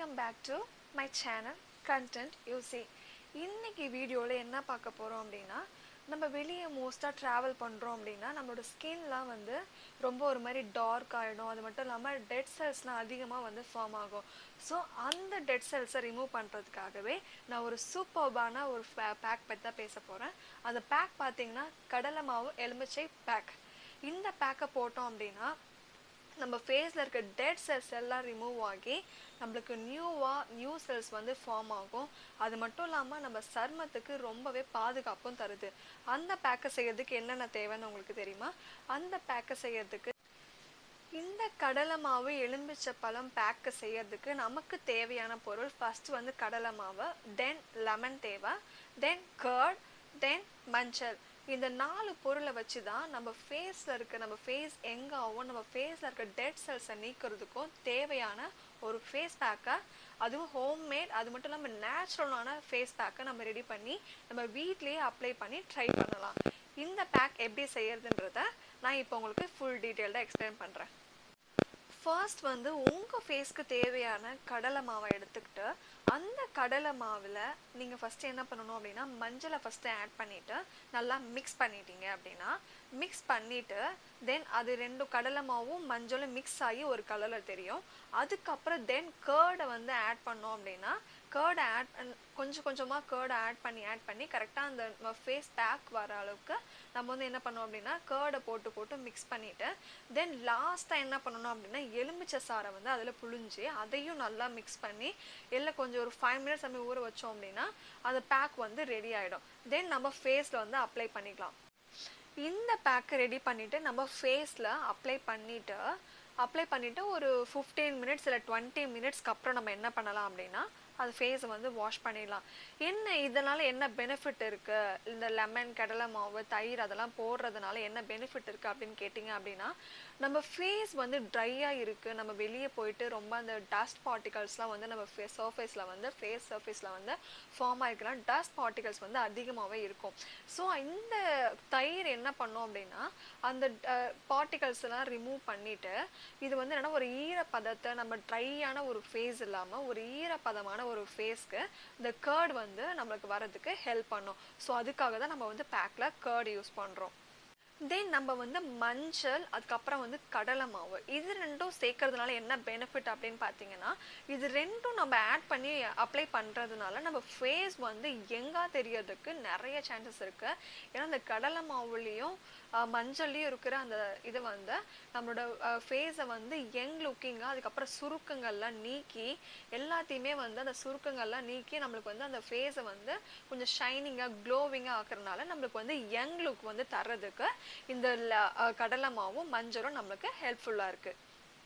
welcome back to my channel content யூசி இன்னைக்கு வீடியோவில் என்ன பார்க்க போகிறோம் அப்படின்னா நம்ம வெளியே மோஸ்ட்டாக ட்ராவல் பண்ணுறோம் அப்படின்னா நம்மளோட ஸ்கின்லாம் வந்து ரொம்ப ஒரு மாதிரி டார்க் ஆகிடும் அது மட்டும் இல்லாமல் டெட் செல்ஸ்லாம் அதிகமாக வந்து ஃபார்ம் ஆகும் ஸோ அந்த டெட் செல்ஸை ரிமூவ் பண்ணுறதுக்காகவே நான் ஒரு சூப்பர்பான ஒரு பேக் பற்றி தான் பேச போகிறேன் அந்த பேக் பார்த்தீங்கன்னா கடலை மாவு எலுமிச்சை பேக் இந்த பேக்கை போட்டோம் அப்படின்னா நம்ம ஃபேஸில் இருக்க டெட் செல்ஸ் எல்லாம் ரிமூவ் ஆகி நம்மளுக்கு நியூவாக நியூ செல்ஸ் வந்து ஃபார்ம் ஆகும் அது மட்டும் இல்லாமல் நம்ம சருமத்துக்கு ரொம்பவே பாதுகாப்பும் தருது அந்த பேக்கை செய்யறதுக்கு என்னென்ன தேவைன்னு உங்களுக்கு தெரியுமா அந்த பேக்கை செய்யறதுக்கு இந்த கடலை மாவு எலும்பிச்சை பழம் பேக்கு செய்யறதுக்கு நமக்கு தேவையான பொருள் ஃபர்ஸ்ட் வந்து கடலை மாவு தென் லெமன் தேவை தென் கர்ட் தென் மஞ்சள் இந்த நாலு பொருளை வச்சு தான் நம்ம ஃபேஸில் இருக்க நம்ம ஃபேஸ் எங்காவும் நம்ம ஃபேஸில் இருக்க டெட் செல்ஸை நீக்கிறதுக்கும் தேவையான ஒரு ஃபேஸ் பேக்கை அதுவும் ஹோம்மேட் அது மட்டும் இல்லாமல் நேச்சுரலான ஃபேஸ் பேக்கை நம்ம ரெடி பண்ணி நம்ம வீட்லேயே அப்ளை பண்ணி ட்ரை பண்ணலாம் இந்த பேக் எப்படி செய்யறதுன்றத நான் இப்போ உங்களுக்கு ஃபுல் டீட்டெயில்டாக எக்ஸ்பிளைன் பண்ணுறேன் ஃபர்ஸ்ட் வந்து உங்கள் ஃபேஸ்க்கு தேவையான கடலை மாவை எடுத்துக்கிட்டு அந்த கடலை மாவில் நீங்கள் ஃபஸ்ட்டு என்ன பண்ணணும் அப்படின்னா மஞ்சளை ஃபஸ்ட்டு ஆட் பண்ணிவிட்டு நல்லா மிக்ஸ் பண்ணிட்டீங்க அப்படின்னா மிக்ஸ் பண்ணிவிட்டு தென் அது ரெண்டும் கடலை மாவும் மஞ்சளும் மிக்ஸ் ஆகி ஒரு கலரில் தெரியும் அதுக்கப்புறம் தென் கேர்டை வந்து ஆட் பண்ணோம் அப்படின்னா கேர்டை ஆட் கொஞ்சம் கொஞ்சமாக கேர்டை ஆட் பண்ணி ஆட் பண்ணி கரெக்டாக அந்த ஃபேஸ் பேக் வர அளவுக்கு நம்ம வந்து என்ன பண்ணோம் அப்படின்னா கேர்டை போட்டு போட்டு மிக்ஸ் பண்ணிவிட்டு தென் லாஸ்ட்டாக என்ன பண்ணணும் அப்படின்னா எலுமிச்சை சாரை வந்து அதில் புழிஞ்சு அதையும் நல்லா மிக்ஸ் பண்ணி எல்லாம் கொஞ்சம் ஒரு ஃபைவ் மினிட்ஸ் நம்ம ஊற வச்சோம் அப்படின்னா அந்த பேக் வந்து ரெடி ஆகிடும் தென் நம்ம ஃபேஸில் வந்து அப்ளை பண்ணிக்கலாம் இந்த பேக்கை ரெடி பண்ணிவிட்டு நம்ம ஃபேஸில் அப்ளை பண்ணிவிட்டு அப்ளை பண்ணிவிட்டு ஒரு ஃபிஃப்டீன் மினிட்ஸ் இல்லை டுவெண்ட்டி மினிட்ஸ்க்கு அப்புறம் நம்ம என்ன பண்ணலாம் அப்படின்னா அது ஃபேஸை வந்து வாஷ் பண்ணிடலாம் என்ன இதனால் என்ன பெனிஃபிட் இருக்குது இந்த லெமன் கடலை மாவு தயிர் அதெல்லாம் போடுறதுனால என்ன பெனிஃபிட் இருக்குது அப்படின்னு கேட்டிங்க அப்படின்னா நம்ம ஃபேஸ் வந்து ட்ரையாக இருக்குது நம்ம வெளியே போயிட்டு ரொம்ப அந்த டஸ்ட் பார்ட்டிகல்ஸ்லாம் வந்து நம்ம ஃபே சர்ஃபேஸில் வந்து ஃபேஸ் சர்ஃபேஸில் வந்து ஃபார்ம் ஆகிருக்கலாம் டஸ்ட் பார்ட்டிகல்ஸ் வந்து அதிகமாகவே இருக்கும் ஸோ இந்த தயிர் என்ன பண்ணோம் அப்படின்னா அந்த பார்ட்டிகல்ஸ் எல்லாம் ரிமூவ் பண்ணிவிட்டு இது வந்து என்னென்னா ஒரு ஈரப்பதத்தை நம்ம ட்ரையான ஒரு ஃபேஸ் இல்லாமல் ஒரு ஈரப்பதமான ஒரு ஃபேஸ்க்கு இந்த கேர்ட் வந்து நம்மளுக்கு வரதுக்கு ஹெல்ப் பண்ணும் ஸோ அதுக்காக தான் நம்ம வந்து பேக்கில் கேர்ட் யூஸ் பண்ணுறோம் தென் நம்ம வந்து மஞ்சள் அதுக்கப்புறம் வந்து கடலை மாவு இது ரெண்டும் சேர்க்கறதுனால என்ன பெனிஃபிட் அப்படின்னு பார்த்தீங்கன்னா இது ரெண்டும் நம்ம ஆட் பண்ணி அப்ளை பண்ணுறதுனால நம்ம ஃபேஸ் வந்து எங்கா தெரியறதுக்கு நிறைய சான்சஸ் இருக்குது ஏன்னா அந்த கடலை மாவுலேயும் மஞ்சள்லேயும் இருக்கிற அந்த இது வந்து நம்மளோட ஃபேஸை வந்து யங் லுக்கிங்காக அதுக்கப்புறம் சுருக்கங்கள்லாம் நீக்கி எல்லாத்தையுமே வந்து அந்த சுருக்கங்கள்லாம் நீக்கி நம்மளுக்கு வந்து அந்த ஃபேஸை வந்து கொஞ்சம் ஷைனிங்காக க்ளோவிங்காக ஆக்குறதுனால நம்மளுக்கு வந்து யங் லுக் வந்து தர்றதுக்கு இந்த கடலை மாவும் மஞ்சளும் நம்மளுக்கு ஹெல்ப்ஃபுல்லாக இருக்குது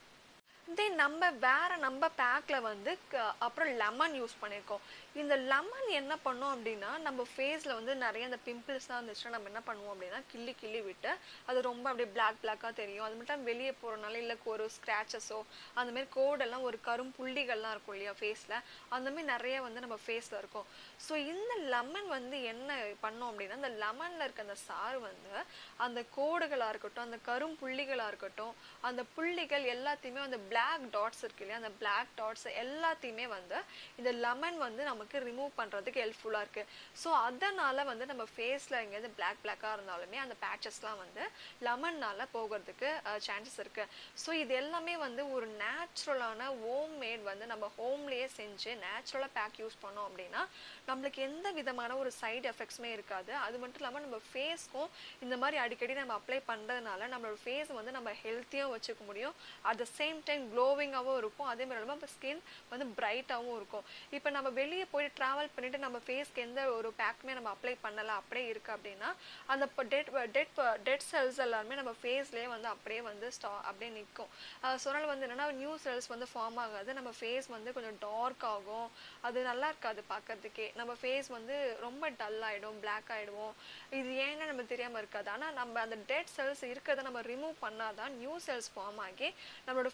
தென் நம்ம வேற நம்ம பேக்கில் வந்து அப்புறம் லெமன் யூஸ் பண்ணியிருக்கோம் இந்த லெமன் என்ன பண்ணோம் அப்படின்னா நம்ம ஃபேஸில் வந்து நிறைய அந்த பிம்பிள்ஸ்லாம் இருந்துச்சுன்னா நம்ம என்ன பண்ணுவோம் அப்படின்னா கிள்ளி கிள்ளி விட்டு அது ரொம்ப அப்படியே பிளாக் பிளாக்காக தெரியும் அது மட்டும் வெளியே போகிறனால இல்லை ஒரு ஸ்க்ராச்சஸோ அந்தமாரி கோடெல்லாம் ஒரு கரும் புள்ளிகள்லாம் இருக்கும் இல்லையா ஃபேஸில் அந்தமாரி நிறைய வந்து நம்ம ஃபேஸில் இருக்கும் ஸோ இந்த லெமன் வந்து என்ன பண்ணோம் அப்படின்னா அந்த லெமனில் இருக்க அந்த சாறு வந்து அந்த கோடுகளாக இருக்கட்டும் அந்த கரும் புள்ளிகளாக இருக்கட்டும் அந்த புள்ளிகள் எல்லாத்தையுமே அந்த பிளாக் டாட்ஸ் இருக்கு இல்லையா அந்த பிளாக் டாட்ஸ் எல்லாத்தையுமே வந்து இந்த லெமன் வந்து நமக்கு ரிமூவ் பண்ணுறதுக்கு ஹெல்ப்ஃபுல்லாக இருக்குது ஸோ அதனால் வந்து நம்ம ஃபேஸில் எங்கேயாவது பிளாக் பிளாக்காக இருந்தாலுமே அந்த பேச்சஸ்லாம் வந்து லெமன்னால் போகிறதுக்கு சான்சஸ் இருக்குது ஸோ இது எல்லாமே வந்து ஒரு நேச்சுரலான ஹோம் மேட் வந்து நம்ம ஹோம்லேயே செஞ்சு நேச்சுரலாக பேக் யூஸ் பண்ணோம் அப்படின்னா நம்மளுக்கு எந்த விதமான ஒரு சைடு எஃபெக்ட்ஸுமே இருக்காது அது மட்டும் இல்லாமல் நம்ம ஃபேஸ்க்கும் இந்த மாதிரி அடிக்கடி நம்ம அப்ளை பண்ணுறதுனால நம்மளோட ஃபேஸ் வந்து நம்ம ஹெல்த்தியாக வச்சுக்க முடியும் அட் த சேம் டைம் க்ளோவிங்காகவும் இருக்கும் அதே மாதிரி இல்லாமல் ஸ்கின் வந்து பிரைட்டாகவும் இருக்கும் இப்போ நம்ம வெளியே போய் ட்ராவல் பண்ணிவிட்டு நம்ம ஃபேஸ்க்கு எந்த ஒரு பேக்குமே நம்ம அப்ளை பண்ணலை அப்படியே இருக்குது அப்படின்னா அந்த டெட் டெட் டெட் செல்ஸ் எல்லாருமே நம்ம ஃபேஸ்லேயே வந்து அப்படியே வந்து ஸ்டா அப்படியே நிற்கும் சொன்னால் வந்து என்னென்னா நியூ செல்ஸ் வந்து ஃபார்ம் ஆகாது நம்ம ஃபேஸ் வந்து கொஞ்சம் டார்க் ஆகும் அது நல்லா இருக்காது பார்க்கறதுக்கே நம்ம ஃபேஸ் வந்து ரொம்ப டல் ஆகிடும் பிளாக் ஆகிடுவோம் இது ஏன்னு நம்ம தெரியாமல் இருக்காது ஆனால் நம்ம அந்த டெட் செல்ஸ் இருக்கிறத நம்ம ரிமூவ் பண்ணால் தான் நியூ செல்ஸ் ஃபார்ம் ஆகி நம்மளோட ஃபேஸ் வந்து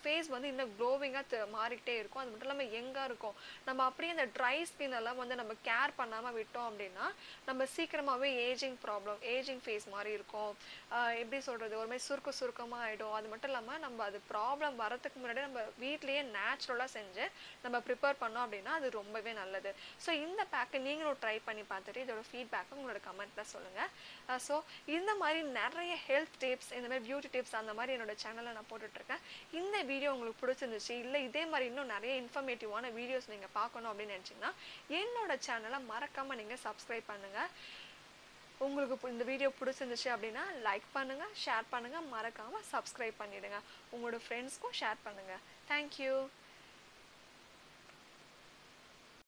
வந்து இன்னும் க்ளோவிங்காக மாறிக்கிட்டே இருக்கும் அது மட்டும் இல்லாமல் எங்காக இருக்கும் நம்ம அப்படியே அந்த ட்ரை ஸ்கின் எல்லாம் வந்து நம்ம கேர் பண்ணாமல் விட்டோம் அப்படின்னா நம்ம சீக்கிரமாகவே ஏஜிங் ப்ராப்ளம் ஏஜிங் ஃபேஸ் மாதிரி இருக்கும் ஆஹ் எப்படி சொல்கிறது ஒரு மாதிரி சுருக்க சுருக்கமாக ஆகிடும் அது மட்டும் இல்லாமல் நம்ம அது ப்ராப்ளம் வரதுக்கு முன்னாடி நம்ம வீட்லேயே நேச்சுரலாக செஞ்சு நம்ம ப்ரிப்பேர் பண்ணோம் அப்படின்னா அது ரொம்பவே நல்லது ஸோ இந்த பேக்கை நீங்களும் ட்ரை பண்ணி பார்த்துட்டு இதோட ஃபீட்பேக்கை உங்களோட கமெண்ட்டில் சொல்லுங்கள் ஸோ இந்த மாதிரி நிறைய ஹெல்த் டிப்ஸ் இந்த மாதிரி பியூட்டி டிப்ஸ் அந்த மாதிரி என்னோட சேனலில் நான் போட்டுட்ருக்கேன் இந்த வீடியோ உங்களுக்கு பிடிச்சிருந்துச்சு இல்லை இதே மாதிரி இன்னும் நிறைய இன்ஃபர்மேட்டிவான வீடியோஸ் நீங்கள் பார்க்கணும் அப்படின்னு நினச்சிங்கன்னா என்னோட சேனலை மறக்காமல் நீங்கள் சப்ஸ்கிரைப் பண்ணுங்கள் உங்களுக்கு பு- இந்த வீடியோ பிடிச்சிருந்துச்சு அப்படின்னா லைக் பண்ணுங்கள் ஷேர் பண்ணுங்கள் மறக்காமல் சப்ஸ்கிரைப் பண்ணிவிடுங்க உங்களோட ஃப்ரெண்ட்ஸ்க்கும் ஷேர் பண்ணுங்கள் தேங்க்யூ